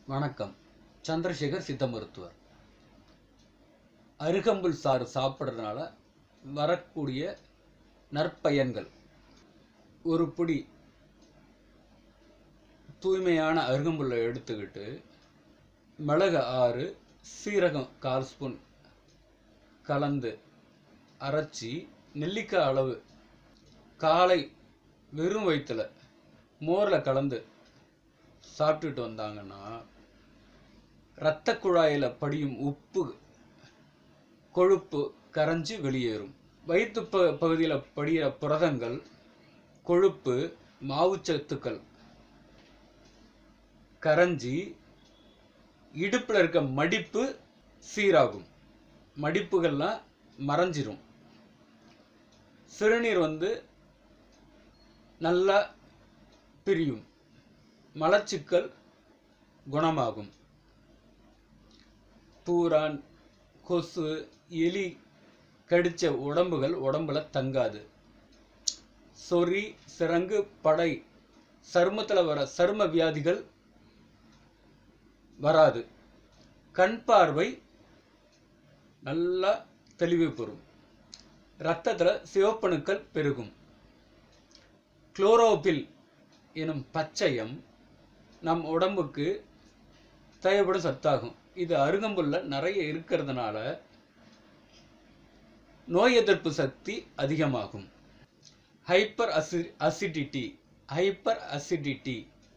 வணக்கம் சந்திரசேகர் சித்த மருத்துவர் அருகம்புல் சாறு சாப்பிட்றதுனால வரக்கூடிய நற்பயன்கள் ஒரு பிடி தூய்மையான அருகம்புல்லை எடுத்துக்கிட்டு மிளகு ஆறு சீரகம் கால் ஸ்பூன் கலந்து அரைச்சி நெல்லிக்காய் அளவு காலை வெறும் வயிற்றில் மோரில் கலந்து சாப்பிட்டுட்டு வந்தாங்கன்னா இரத்த குழாயில் படியும் உப்பு கொழுப்பு கரைஞ்சு வெளியேறும் வயிற்று ப பகுதியில் படிகிற புரதங்கள் கொழுப்பு மாவுச்சத்துக்கள் கரைஞ்சி இடுப்பில் இருக்க மடிப்பு சீராகும் மடிப்புகள்லாம் மறைஞ்சிரும் சிறுநீர் வந்து நல்லா பிரியும் மலச்சிக்கல் குணமாகும் பூரான் கொசு எலி கடிச்ச உடம்புகள் உடம்புல தங்காது சொறி சிரங்கு படை சருமத்தில் வர சரும வியாதிகள் வராது கண் பார்வை நல்லா தெளிவு பெறும் இரத்தத்தில் சிவப்பணுக்கள் பெருகும் குளோரோபில் எனும் பச்சையம் நம் உடம்புக்கு தேவைப்படும் சத்தாகும் இது அருகம்புல்ல நிறைய இருக்கிறதுனால நோய் எதிர்ப்பு சக்தி அதிகமாகும் ஹைப்பர் அசி அசிடிட்டி ஹைப்பர் அசிடிட்டி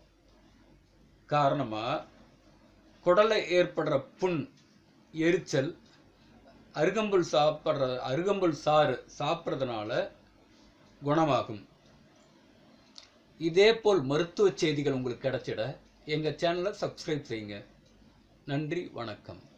காரணமாக குடலை ஏற்படுற புண் எரிச்சல் அருகம்புல் சாப்பிட்ற அருகம்புல் சாறு சாப்பிட்றதுனால குணமாகும் இதேபோல் மருத்துவ செய்திகள் உங்களுக்கு கிடைச்சிட எங்கள் சேனலை சப்ஸ்கிரைப் செய்யுங்க நன்றி வணக்கம்